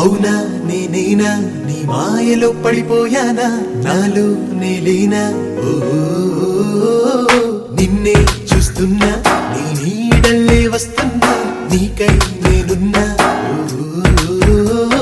అవునా నేనేనా నీ మాయలో పడిపోయానా నాలో నేలేనా ఓ నిన్నే చూస్తున్నా నీ నీడల్లే వస్తున్నా నీకై నేనున్నా ఓ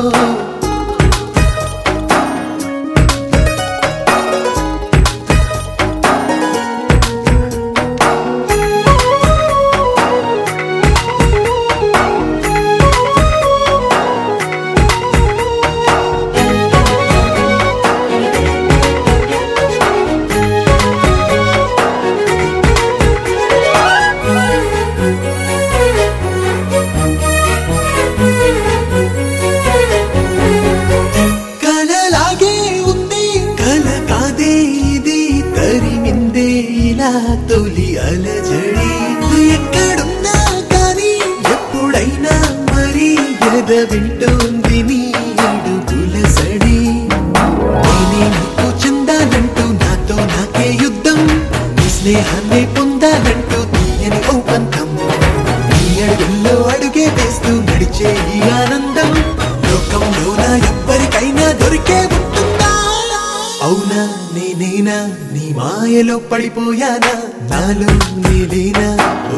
కలలాగే ఉంది కల కాదే ఇది తరిమిందే ఇలా తొలి అలజడి ఎక్కడున్నా కానీ ఎప్పుడైనా మరి ఎద వింటోంది నీ అడుగుల సడి నేనే నీకు చెందాలంటూ నాతో నాకే యుద్ధం నీ స్నేహాన్ని పొందాలంటూ తీయని ఒప్పందం నీ అడుగుల్లో అడుగే వేస్తూ నడిచే ఈ ఆనందం లోకంలోన ఎవ్వరికైనా దొరికే ఉంటుందా అవునా నేనేనా నీ మాయలో పడిపోయానా నాలో నేలేనా ఓ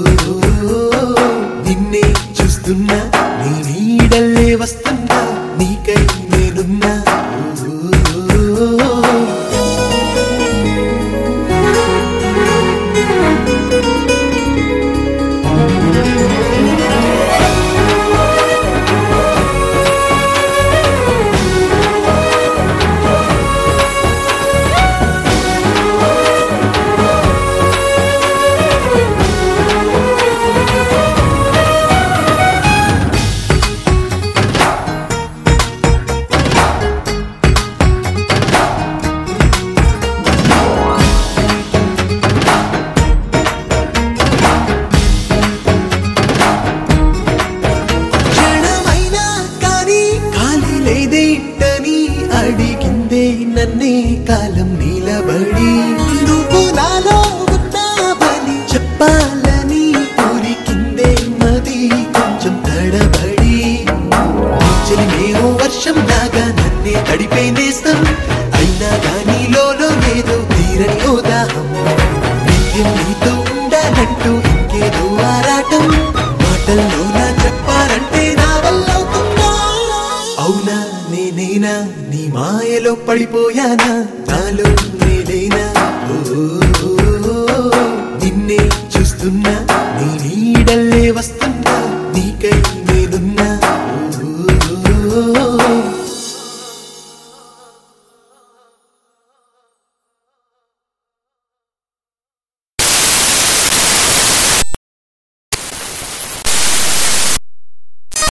నిన్నే చూస్తున్నా నీ నీడల్లే వస్తున్నా నీకై నేనున్నా ఓ క్షణమైనా కానీ ఖాళీ లేదేంటని అడిగిందే నన్నే కాలం నిలబడి నువ్వు నాలో ఉన్నావని చెప్పాలని ఊరికిందే మది కొంచెం తడబడి చెలిమేమో వర్షం లాగా నన్నే తడిపే నేస్తం అయినా గానీ లోలో ఏదో తీరని ఓదాహం నిత్యం నీతో ఉండాలంటూ ఇంకేదో ఆరాటం మాటల్లో నా చెప్పాలంటే నా వల్ల అవుతుందా అవునా నేనేనా నీ మాయలో పడిపోయానా నాలో నేలేనా ఓ నిన్నే చూస్తున్నా నీ నీడల్లే వస్తా